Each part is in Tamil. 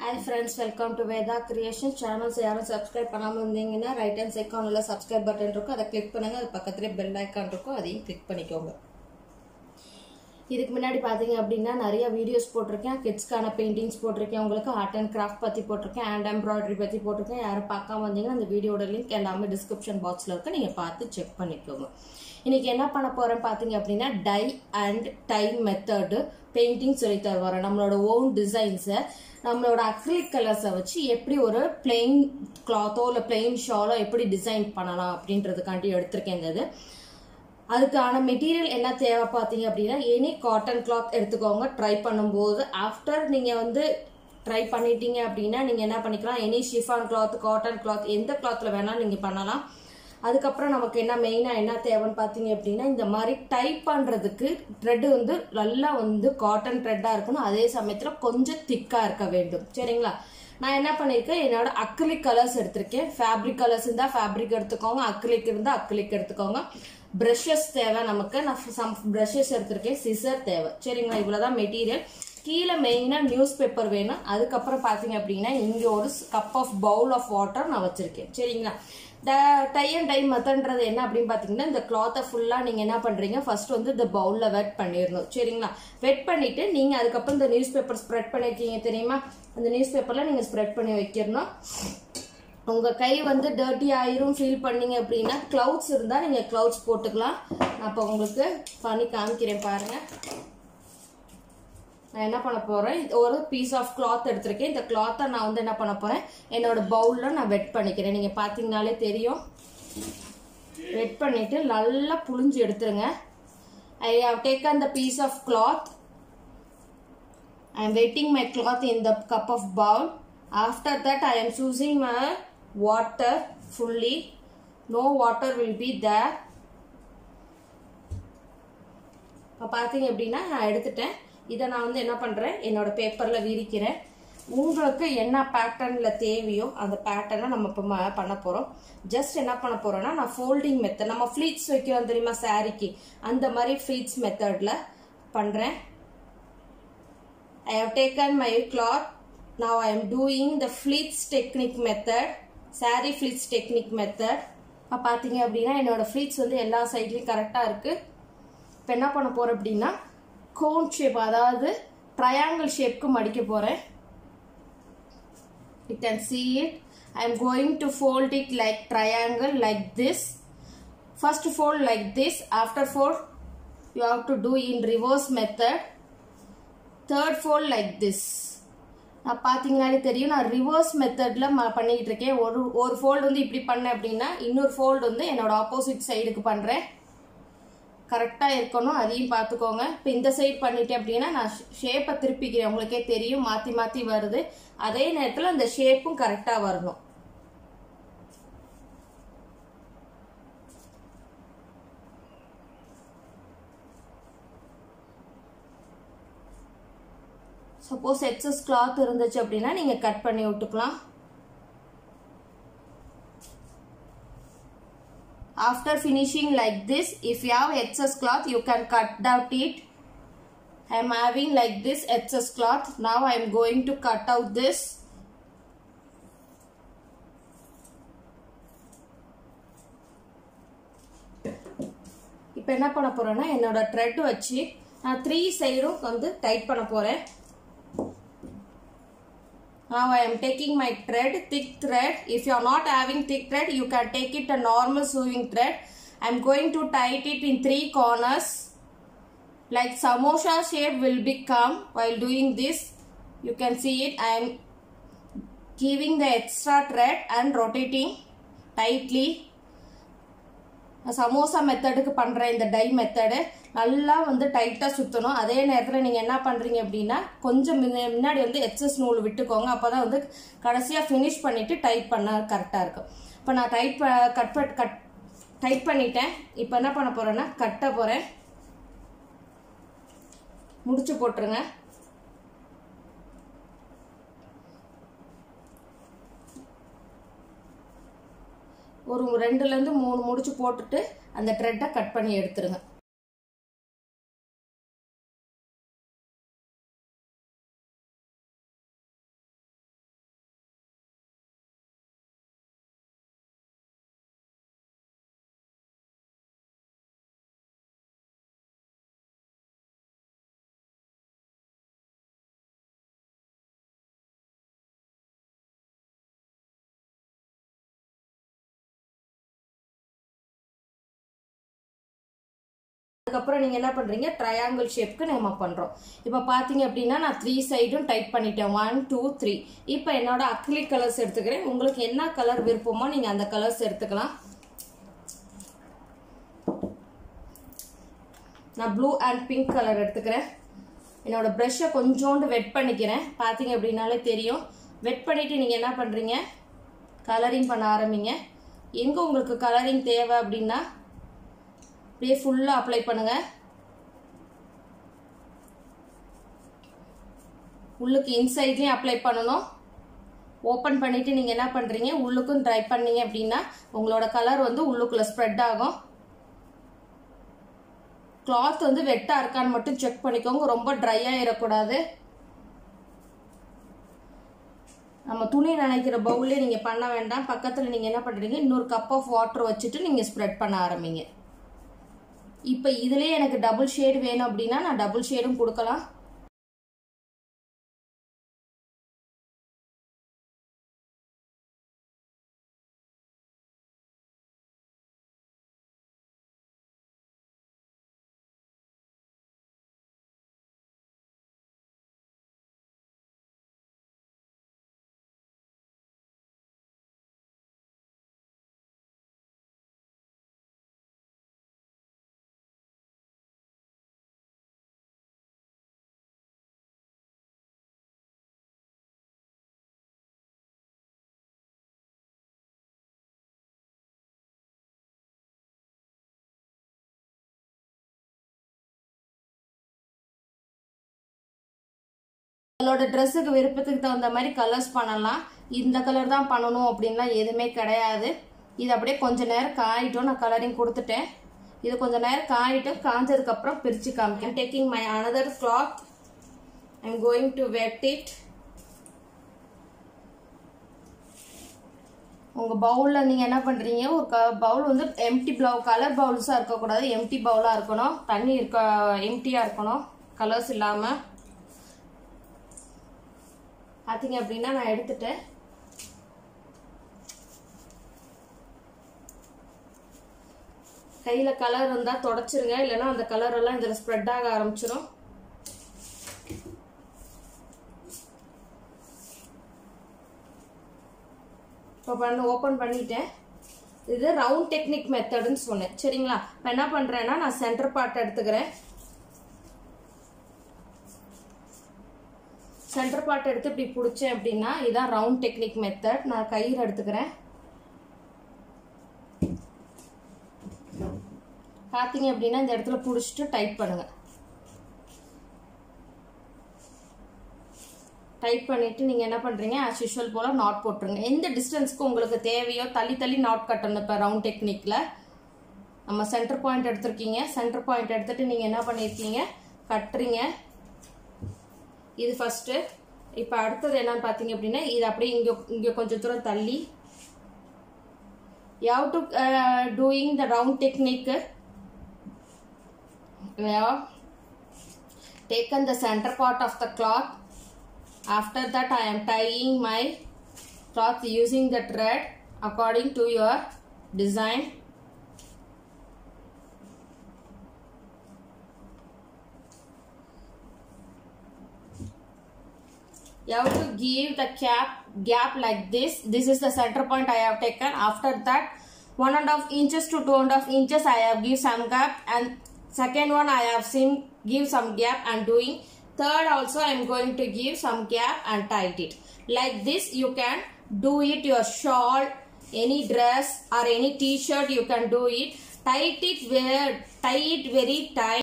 Hi friends welcome to Veda creation channels யாரும் சப்ஸ்கிரைப் பண்ணாமல் இருந்தீங்கன்னா ரைட் ஹேண்ட் செக்கானில் சப்ஸ்கிரைப் பட்டன் இருக்கும் அதை கிளிக் பண்ணுங்கள் அது பக்கத்துலேயே பெல் ஐக்கான் இருக்கும் அதையும் கிளிக் பண்ணிக்கோங்க இதுக்கு முன்னாடி பார்த்தீங்க அப்படின்னா நிறைய வீடியோஸ் போட்டிருக்கேன் கிட்ஸ்க்கான பெயிண்டிங்ஸ் போட்டிருக்கேன் உங்களுக்கு ஆர்ட் அண்ட் கிராஃப்ட் பற்றி போட்டிருக்கேன் ஹேண்ட் எம்ப்ராய்டரி பற்றி போட்டிருக்கேன் யாரும் பார்க்காம வந்தீங்கன்னா அந்த வீடியோட லிங்க் எல்லாமே டிஸ்கிரிப்ஷன் பாக்ஸில் இருக்கு நீங்கள் பார்த்து செக் பண்ணிக்கோங்க இன்னைக்கு என்ன பண்ண போறேன் பார்த்தீங்க அப்படின்னா tie and dye method painting சொல்லி தருவார் நம்மளோட ஓன் டிசைன்ஸை நம்மளோட அக்ரிலிக் கலர்ஸை வச்சு எப்படி ஒரு பிளெயின் கிளாத்தோ இல்லை பிளெயின் ஷாலோ எப்படி டிசைன் பண்ணலாம் அப்படின்றதுக்காண்டி எடுத்திருக்கேன் இந்த இது அதுக்கான மெட்டீரியல் என்ன தேவை பார்த்தீங்க அப்படின்னா எனி காட்டன் கிளாத் எடுத்துக்கோங்க ட்ரை பண்ணும்போது ஆஃப்டர் நீங்கள் வந்து ட்ரை பண்ணிட்டீங்க அப்படின்னா நீங்கள் என்ன பண்ணிக்கலாம் any chiffon cloth cotton cloth எந்த கிளாத்தில் வேணாலும் நீங்கள் பண்ணலாம் அதுக்கப்புறம் நமக்கு என்ன மெயினாக என்ன தேவைன்னு பார்த்தீங்க அப்படின்னா இந்த மாதிரி டைப் பண்ணுறதுக்கு த்ரெட்டு வந்து நல்லா வந்து காட்டன் த்ரெட்டாக இருக்கணும் அதே சமயத்தில் கொஞ்சம் திக்காக இருக்க வேண்டும் சரிங்களா நான் என்ன பண்ணியிருக்கேன் என்னோட அக்ரிலிக் கலர்ஸ் எடுத்திருக்கேன் ஃபேப்ரிக் கலர்ஸ் இருந்தால் ஃபேப்ரிக் எடுத்துக்கோங்க அக்ரிலிக் இருந்தால் அக்ரிலிக் எடுத்துக்கோங்க ப்ரஷஸ் தேவை நமக்கு நான் சம் ப்ரஷஸ் எடுத்திருக்கேன் சிசர் தேவை சரிங்களா இவ்வளோதான் மெட்டீரியல் கீழே மெயினாக நியூஸ் பேப்பர் வேணும் அதுக்கப்புறம் பார்த்தீங்க அப்படின்னா இங்கே ஒரு cup of bowl of water நான் வச்சுருக்கேன் சரிங்களா டை அண்ட் டை மெத்தன்றது என்ன அப்படின்னு பார்த்தீங்கன்னா இந்த கிளாத்தை ஃபுல்லாக நீங்கள் என்ன பண்ணுறீங்க ஃபர்ஸ்ட் வந்து இந்த பவுலில் வெட் பண்ணிடணும் சரிங்களா வெட் பண்ணிவிட்டு நீங்கள் அதுக்கப்புறம் இந்த நியூஸ் பேப்பர் ஸ்ப்ரெட் பண்ணியிருக்கீங்க தெரியுமா அந்த நியூஸ் பேப்பரில் நீங்கள் ஸ்ப்ரெட் பண்ணி வைக்கிறணும் உங்கள் கை வந்து டர்ட்டி ஆயிரும் ஃபீல் பண்ணீங்க அப்படின்னா க்ளவுட்ஸ் இருந்தால் நீங்கள் க்ளவுட்ஸ் போட்டுக்கலாம் நான் இப்போ உங்களுக்கு பண்ணி காமிக்கிறேன் பாருங்கள் நான் என்ன பண்ண போகிறேன் ஒரு பீஸ் ஆஃப் கிளாத் எடுத்திருக்கேன் இந்த கிளாத்தை நான் வந்து என்ன பண்ண போகிறேன் என்னோட பவுலில் நான் வெட் பண்ணிக்கிறேன் நீங்கள் பார்த்தீங்கனாலே தெரியும் வெட் பண்ணிவிட்டு நல்லா புழிஞ்சு எடுத்துருங்க I have taken the piece of cloth I am wetting my cloth in the cup of bowl after that I am சூசிங் my water fully no water will be there இப்போ பார்த்தீங்க அப்படின்னா நான் எடுத்துட்டேன் இதை நான் வந்து என்ன பண்ணுறேன் என்னோட பேப்பரில் விரிக்கிறேன் உங்களுக்கு என்ன பேட்டர்னில் தேவையோ அந்த பேட்டர்னை நம்ம இப்போ பண்ண போகிறோம் ஜஸ்ட் என்ன பண்ண போகிறோம்னா நான் ஃபோல்டிங் மெத்தட் நம்ம ஃப்ளீட்ஸ் வைக்கிறோம் தெரியுமா சாரிக்கு அந்த மாதிரி ஃப்ளீட்ஸ் மெத்தடில் பண்ணுறேன் I have taken my cloth now I am doing the pleats technique method sorry pleats technique method இப்போ பார்த்தீங்க அப்படின்னா என்னோட ஃப்ளீட்ஸ் வந்து எல்லா சைட்லேயும் கரெக்டாக இருக்குது இப்போ என்ன பண்ண போகிறேன் அப்படின்னா கோன் ஷேப் அதாவது ட்ரையாங்கிள் ஷேப்க்கு மடிக்க போகிறேன் you can see it I am going to fold it like triangle like this first fold like this after fold you have to do in reverse method third fold like this நான் பார்த்தீங்கனாலே தெரியும் நான் ரிவர்ஸ் மெத்தடில் பண்ணிக்கிட்டு இருக்கேன் ஒரு ஒரு ஃபோல்டு வந்து இப்படி பண்ணேன் அப்படின்னா இன்னொரு ஃபோல்டு வந்து என்னோட ஆப்போசிட் சைடுக்கு பண்ணுறேன் கரெக்டாக இருக்கணும் அதையும் பார்த்துக்கோங்க இப்போ இந்த சைடு பண்ணிட்டேன் அப்படின்னா நான் ஷேப்பை திருப்பிக்கிறேன் உங்களுக்கே தெரியும் மாற்றி மாற்றி வருது அதே நேரத்தில் அந்த ஷேப்பும் கரெக்டாக வரணும் சப்போஸ் எக்ஸஸ் கிளாத் இருந்துச்சு அப்படின்னா நீங்கள் கட் பண்ணி விட்டுக்கலாம் after finishing like this if you have excess cloth you can cut out it i am having like this excess cloth now i am going to cut out this இப்போ என்ன பண்ண போறேன்னா என்னோட த்ரெட் வச்சு நான் த்ரீ சைடும் வந்து டைட் பண்ண போறேன் Now I am taking my thread, thick thread. If you are not having thick thread, you can take it a normal sewing thread. I am going to tie it in three corners. Like samosa shape will become while doing this. You can see it. I am giving the extra thread and rotating tightly. Samosa மெத்தடுக்கு பண்ணுற இந்த டை மெத்தடு நல்லா வந்து டைட்டாக சுற்றணும் அதே நேரத்தில் நீங்கள் என்ன பண்ணுறீங்க அப்படின்னா கொஞ்சம் முன்னாடி வந்து எக்ஸஸ் நூல் விட்டுக்கோங்க அப்போ தான் வந்து கடைசியாக ஃபினிஷ் பண்ணிவிட்டு டைட் பண்ண கரெக்டாக இருக்கும் இப்போ நான் tight cut but cut tight பண்ணிட்டேன் இப்போ என்ன பண்ண போகிறேன்னா கட்ட போகிறேன் முடிச்சு போட்டுருங்க ஒரு ரெண்டுலேருந்து மூணு முடிச்சு போட்டுட்டு அந்த த்ரெட்டை கட் பண்ணி எடுத்துருங்க அதுக்கப்புறம் நீங்கள் என்ன பண்ணுறீங்க ட்ரையாங்கிள் ஷேப்க்கு நம்ம பண்ணுறோம் இப்போ பார்த்தீங்க அப்படின்னா நான் த்ரீ சைடும் டைப் பண்ணிட்டேன் ஒன் டூ த்ரீ இப்போ என்னோட அக்ரிலிக் கலர்ஸ் எடுத்துக்கிறேன் உங்களுக்கு என்ன கலர் விருப்பமோ நீங்கள் அந்த கலர்ஸ் எடுத்துக்கலாம் நான் ப்ளூ அண்ட் பிங்க் கலர் எடுத்துக்கிறேன் என்னோட ப்ரஷ்ஷை கொஞ்சோண்டு வெட் பண்ணிக்கிறேன் பார்த்தீங்க அப்படின்னாலே தெரியும் வெட் பண்ணிவிட்டு நீங்கள் என்ன பண்ணுறீங்க கலரிங் பண்ண ஆரம்பிங்க எங்கே உங்களுக்கு கலரிங் தேவை அப்படின்னா அப்படியே ஃபுல்லாக அப்ளை பண்ணுங்கள் உள்ளுக்கு இன்சைட்லேயும் அப்ளை பண்ணணும் ஓப்பன் பண்ணிவிட்டு நீங்கள் என்ன பண்ணுறீங்க உள்ளுக்கும் ட்ரை பண்ணீங்க அப்படின்னா உங்களோட கலர் வந்து உள்ளுக்குள்ளே ஸ்ப்ரெட் ஆகும் கிளாத் வந்து வெட்டாக இருக்கான்னு மட்டும் செக் பண்ணிக்கோங்க ரொம்ப ட்ரை ஆகிடக்கூடாது நம்ம துணி நினைக்கிற பவுல்லே நீங்கள் பண்ண வேண்டாம் பக்கத்தில் நீங்கள் என்ன பண்ணுறீங்க இன்னொரு கப் ஆஃப் வாட்டர் வச்சுட்டு நீங்கள் ஸ்ப்ரெட் பண்ண ஆரம்பிங்க இப்போ இதுலேயே எனக்கு டபுள் ஷேடு வேணும் அப்படின்னா நான் டபுள் ஷேடும் கொடுக்கலாம் உங்களோட ட்ரெஸ்ஸுக்கு விருப்பத்துக்கு தகுந்த மாதிரி கலர்ஸ் பண்ணலாம் இந்த கலர் தான் பண்ணணும் அப்படின்லாம் எதுவுமே கிடையாது இது அப்படியே கொஞ்ச நேரம் காயிட்டும் நான் கலரிங் கொடுத்துட்டேன் இது கொஞ்ச நேரம் காயிட்டும் காஞ்சதுக்கப்புறம் பிரித்து காமிக்கேன் taking my another cloth I am going to wet it உங்கள் பவுலில் நீங்கள் என்ன பண்ணுறீங்க ஒரு க பவுல் வந்து எம்டி ப்ளவு கலர் பவுல்ஸாக இருக்கக்கூடாது எம்டி பவுலாக இருக்கணும் தண்ணி இருக்க எம்டியாக இருக்கணும் கலர்ஸ் இல்லாமல் பார்த்தீங்க அப்படின்னா நான் எடுத்துட்டேன் கையில் கலர் இருந்தால் தொடச்சிருங்க இல்லைன்னா அந்த கலர் எல்லாம் இதில் ஸ்ப்ரெட் ஆக ஆரம்பிச்சிடும் இப்போ பண்ண ஓப்பன் பண்ணிட்டேன் இது ரவுண்ட் டெக்னிக் மெத்தடுன்னு சொன்னேன் சரிங்களா இப்போ என்ன பண்ணுறேன்னா நான் சென்டர் பார்ட் எடுத்துக்கிறேன் சென்டர் பார்ட் எடுத்து இப்படி பிடிச்சேன் அப்படின்னா இதான் ரவுண்ட் டெக்னிக் மெத்தட் நான் கயிறு எடுத்துக்கிறேன் பார்த்தீங்க அப்படின்னா இந்த இடத்துல பிடிச்சிட்டு டைட் பண்ணுங்க டைட் பண்ணிட்டு நீங்க என்ன பண்றீங்க ஆஸ் யூஷுவல் போல நாட் போட்டுருங்க எந்த டிஸ்டன்ஸ்க்கு உங்களுக்கு தேவையோ தள்ளி தள்ளி நாட் கட்டணும் இப்போ ரவுண்ட் டெக்னிக்ல நம்ம சென்டர் பாயிண்ட் எடுத்திருக்கீங்க சென்டர் பாயிண்ட் எடுத்துட்டு நீங்க என்ன பண்ணியிருக்கீங்க கட்டுறீங்க இது ஃபர்ஸ்ட் இப்போ அடுத்தது என்னன்னு பார்த்தீங்க அப்படின்னா இது அப்படியே இங்கே இங்கே கொஞ்சம் தூரம் தள்ளி you have to uh, doing the round technique we have taken the center part of the cloth after that i am tying my cloth using the thread according to your design you have to give the cap gap like this this is the center point i have taken after that one and a half inches to two and a half inches i have give some gap and second one i have seen give some gap and doing third also i am going to give some gap and tight it like this you can do it your shawl any dress or any t-shirt you can do it tight it where tie it very tight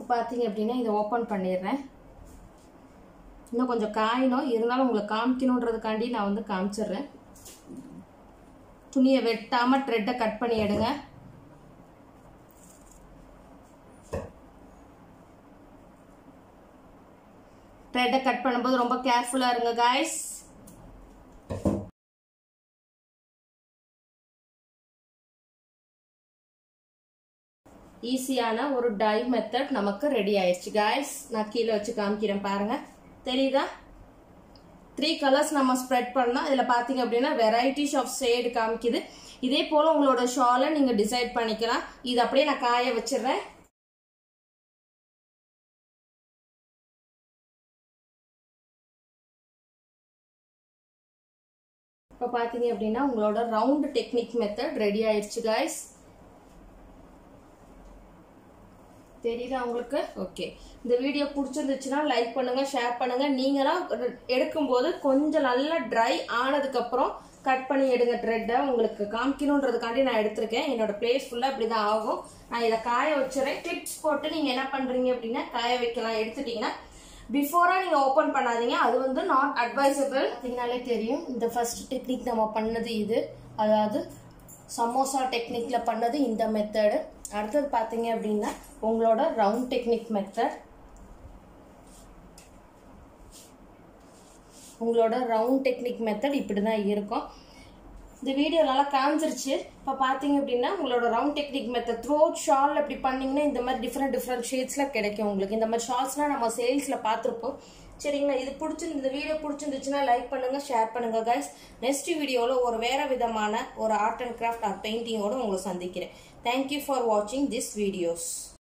பார்த்தீங்க அப்படின்னா இதை ஓப்பன் பண்ணிடுறேன் இன்னும் கொஞ்சம் காயணும் இருந்தாலும் உங்களுக்கு காமிக்கணுன்றதுக்காண்டி நான் வந்து காமிச்சிடுறேன் துணியை வெட்டாமல் த்ரெட்டை கட் பண்ணி எடுங்க த்ரெட்டை கட் பண்ணும்போது ரொம்ப கேர்ஃபுல்லாக இருங்க காய்ஸ் ஈஸியான ஒரு டை மெத்தட் நமக்கு ரெடி ஆயிடுச்சு காய்ஸ் நான் கீழே வச்சு காமிக்கிறேன் பாருங்க தெரியுதா த்ரீ கலர்ஸ் நம்ம ஸ்ப்ரெட் பண்ணோம் இதில் பார்த்தீங்க அப்படின்னா வெரைட்டிஸ் ஆஃப் ஷேடு காமிக்குது இதே போல் உங்களோட ஷாலை நீங்கள் டிசைட் பண்ணிக்கலாம் இது அப்படியே நான் காய வச்சிடுறேன் இப்போ பார்த்தீங்க அப்படின்னா உங்களோட ரவுண்ட் டெக்னிக் மெத்தட் ரெடி ஆயிடுச்சு காய்ஸ் தெரியுதா உங்களுக்கு ஓகே இந்த வீடியோ பிடிச்சிருந்துச்சுன்னா லைக் பண்ணுங்க ஷேர் பண்ணுங்க நீங்களாம் எடுக்கும்போது கொஞ்சம் நல்லா ட்ரை ஆனதுக்கப்புறம் கட் பண்ணி எடுங்க த்ரெட்டை உங்களுக்கு காமிக்கணுன்றதுக்காண்டி நான் எடுத்திருக்கேன் என்னோட பிளேஸ் ஃபுல்லாக இப்படி தான் ஆகும் நான் இதை காய வச்சுறேன் கிளிப்ஸ் போட்டு நீங்கள் என்ன பண்ணுறீங்க அப்படின்னா காய வைக்கலாம் எடுத்துட்டீங்கன்னா பிஃபோராக நீங்கள் ஓப்பன் பண்ணாதீங்க அது வந்து நாட் அட்வைசபிள் பார்த்தீங்கனாலே தெரியும் இந்த ஃபர்ஸ்ட் டெக்னிக் நம்ம பண்ணது இது அதாவது சமோசா டெக்னிக்கில் பண்ணது இந்த மெத்தடு அடுத்தது பார்த்தீங்க அப்படின்னா உங்களோட ரவுண்ட் டெக்னிக் மெத்தட் உங்களோட ரவுண்ட் டெக்னிக் மெத்தட் இப்படி தான் இருக்கும் இந்த வீடியோ நல்லா காமிச்சிருச்சு இப்போ பார்த்தீங்க அப்படின்னா உங்களோட round technique method throw shawl அப்படி பண்ணீங்கன்னா இந்த மாதிரி டிஃப்ரெண்ட் டிஃப்ரெண்ட் ஷேட்ஸில் கிடைக்கும் உங்களுக்கு இந்த மாதிரி ஷார்ட்ஸ்லாம் நம்ம சேல்ஸில் பார்த்துருப்போம் சரிங்களா இது பிடிச்சி இந்த வீடியோ பிடிச்சிருந்துச்சுன்னா லைக் பண்ணுங்க ஷேர் பண்ணுங்க கைஸ் நெக்ஸ்ட் வீடியோவில் ஒரு வேற விதமான ஒரு ஆர்ட் அண்ட் கிராஃப்ட் ஆர் பெயிண்டிங்கோட உங்களை சந்திக்கிறேன் தேங்க்யூ ஃபார் வாட்சிங் திஸ் வீடியோஸ்